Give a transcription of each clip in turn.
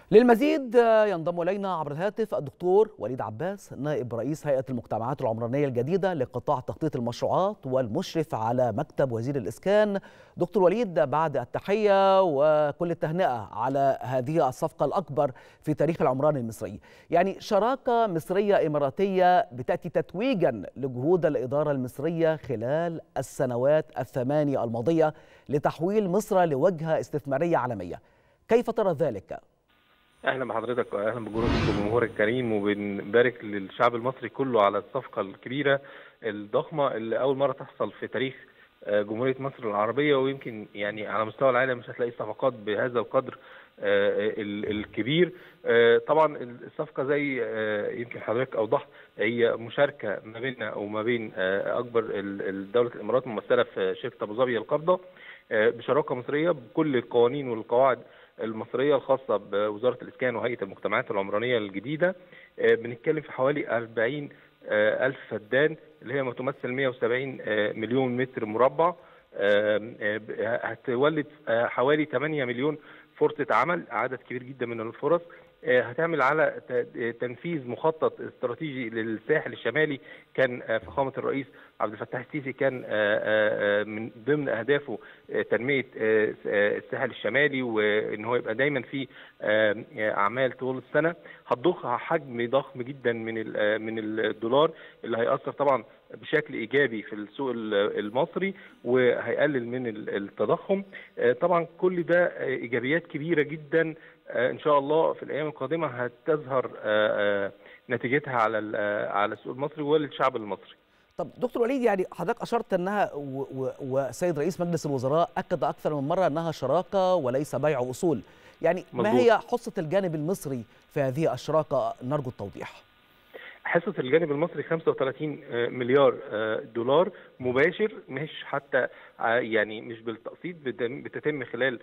للمزيد ينضم الينا عبر الهاتف الدكتور وليد عباس نائب رئيس هيئه المجتمعات العمرانيه الجديده لقطاع تخطيط المشروعات والمشرف على مكتب وزير الاسكان دكتور وليد بعد التحيه وكل التهنئه على هذه الصفقه الاكبر في تاريخ العمران المصري يعني شراكه مصريه اماراتيه بتاتي تتويجا لجهود الاداره المصريه خلال السنوات الثمانيه الماضيه لتحويل مصر لوجهه استثماريه عالميه كيف ترى ذلك اهلا بحضرتك واهلا بجمهور الكريم وبنبارك للشعب المصري كله على الصفقه الكبيره الضخمه اللي اول مره تحصل في تاريخ جمهوريه مصر العربيه ويمكن يعني على مستوى العالم مش هتلاقي صفقات بهذا القدر الكبير طبعا الصفقه زي يمكن حضرتك اوضحت هي مشاركه ما بيننا وما بين اكبر دوله الامارات ممثله في شركه ابو ظبي القابضه بشراكه مصريه بكل القوانين والقواعد المصريه الخاصه بوزاره الاسكان وهيئه المجتمعات العمرانيه الجديده بنتكلم في حوالي 40 ألف فدان اللي هي ما تمثل 170 مليون متر مربع هتولد حوالي 8 مليون فرصة عمل عدد كبير جدا من الفرص هتعمل على تنفيذ مخطط استراتيجي للساحل الشمالي كان فخامة الرئيس عبد الفتاح السيسي كان من ضمن أهدافه تنمية الساحل الشمالي وإن هو يبقى دايما في أعمال طول السنة هتضخ حجم ضخم جدا من من الدولار اللي هيأثر طبعا بشكل ايجابي في السوق المصري وهيقلل من التضخم طبعا كل ده ايجابيات كبيره جدا ان شاء الله في الايام القادمه هتظهر نتيجتها على على السوق المصري وللشعب المصري طب دكتور وليد يعني حضرتك اشرت انها والسيد رئيس مجلس الوزراء اكد اكثر من مره انها شراكه وليس بيع اصول يعني مزبوط. ما هي حصه الجانب المصري في هذه الشراكه نرجو التوضيح حصة الجانب المصري 35 مليار دولار مباشر مش حتى يعني مش بالتقسيط بتتم خلال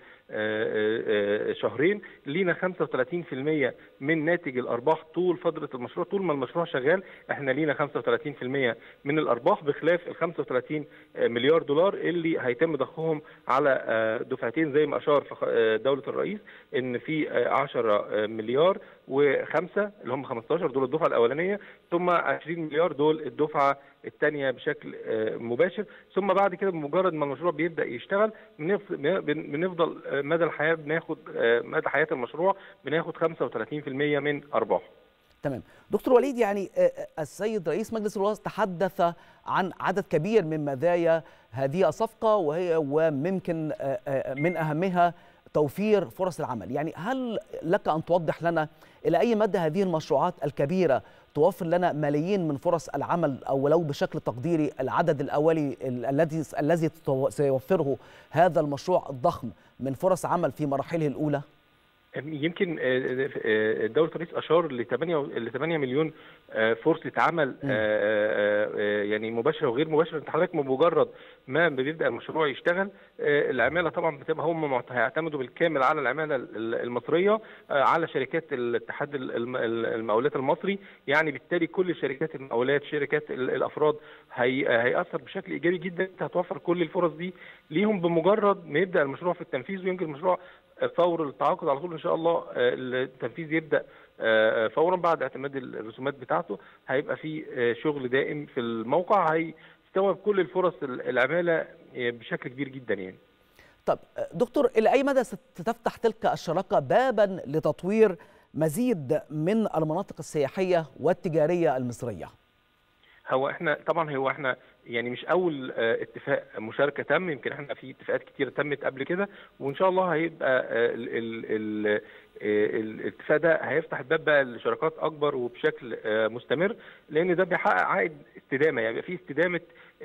شهرين لينا 35% من ناتج الارباح طول فتره المشروع طول ما المشروع شغال احنا لينا 35% من الارباح بخلاف ال 35 مليار دولار اللي هيتم ضخهم على دفعتين زي ما اشار دوله الرئيس ان في 10 مليار وخمسه اللي هم 15 دول الدفعه الاولانيه ثم 20 مليار دول الدفعه الثانيه بشكل مباشر ثم بعد كده بمجرد ما المشروع بيبدا يشتغل بنفضل مدى الحياه بناخد مدى حياه المشروع بناخد 35% من ارباحه تمام دكتور وليد يعني السيد رئيس مجلس الوزراء تحدث عن عدد كبير من مزايا هذه الصفقه وهي وممكن من اهمها توفير فرص العمل يعني هل لك أن توضح لنا إلى أي مدى هذه المشروعات الكبيرة توفر لنا ملايين من فرص العمل أو ولو بشكل تقديري العدد الأولي الذي الذي سيوفره هذا المشروع الضخم من فرص عمل في مراحله الأولى؟ يمكن دولة الرئيس أشار ل 8 ل 8 مليون فرصة عمل يعني مباشرة وغير مباشرة أنت حضرتك بمجرد ما بيبدأ المشروع يشتغل العمالة طبعا بتبقى هم هيعتمدوا بالكامل على العمالة المصرية على شركات الاتحاد المقاولات المصري يعني بالتالي كل شركات المقاولات شركات الأفراد هي هيأثر بشكل إيجابي جدا أنت هتوفر كل الفرص دي ليهم بمجرد ما يبدأ المشروع في التنفيذ ويمكن المشروع فور التعاقد على طول ان شاء الله التنفيذ يبدا فورا بعد اعتماد الرسومات بتاعته هيبقى في شغل دائم في الموقع هيستوعب كل الفرص العماله بشكل كبير جدا يعني. طب دكتور الى اي مدى ستفتح تلك الشراكه بابا لتطوير مزيد من المناطق السياحيه والتجاريه المصريه؟ هو احنا طبعا هو احنا يعني مش اول اتفاق مشاركه تم يمكن احنا في اتفاقات كتير تمت قبل كده وان شاء الله هيبقى ال ال ال الاتفاق ده هيفتح الباب بقى لشراكات اكبر وبشكل مستمر لان ده بيحقق عائد استدامه يعني يبقى في استدامه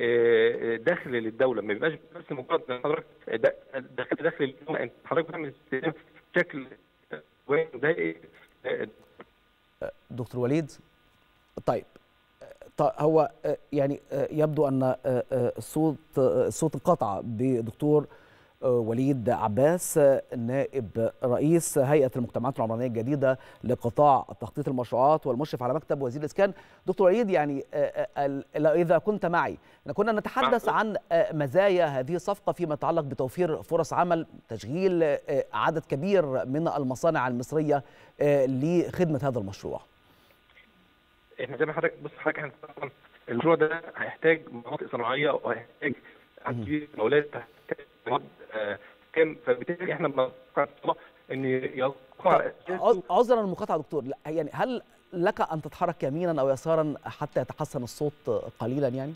دخل للدوله ما بيبقاش بس مجرد حضرتك دخل دخل للدوله انت حضرتك بتعمل استدامه بشكل دكتور وليد طيب هو يعني يبدو ان الصوت الصوت انقطع بدكتور وليد عباس نائب رئيس هيئه المجتمعات العمرانيه الجديده لقطاع تخطيط المشروعات والمشرف على مكتب وزير الاسكان دكتور وليد يعني اذا كنت معي كنا نتحدث عن مزايا هذه الصفقه فيما يتعلق بتوفير فرص عمل تشغيل عدد كبير من المصانع المصريه لخدمه هذا المشروع احنا زي ما حضرتك بص حضرتك احنا طبعا المشروع ده هيحتاج مناطق صناعيه وهيحتاج عدد كبير من اولاد مواد كام فبالتالي احنا بنتوقع ان يقع عذرا المقاطعه دكتور لا يعني هل لك ان تتحرك يمينا او يسارا حتى يتحسن الصوت قليلا يعني؟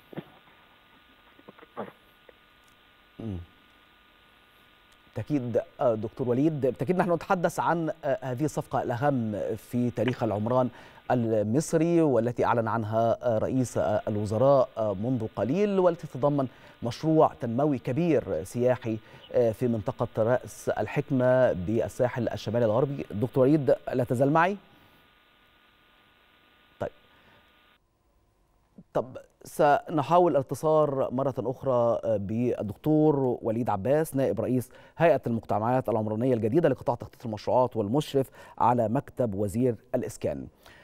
بالتاكيد دكتور وليد بالتاكيد نحن نتحدث عن هذه الصفقه الاهم في تاريخ العمران المصري والتي اعلن عنها رئيس الوزراء منذ قليل والتي تتضمن مشروع تنموي كبير سياحي في منطقه راس الحكمه بالساحل الشمالي الغربي دكتور وليد لا تزال معي طيب طب سنحاول الاتصال مرة أخرى بالدكتور وليد عباس نائب رئيس هيئة المجتمعات العمرانية الجديدة لقطاع تخطيط المشروعات والمشرف على مكتب وزير الإسكان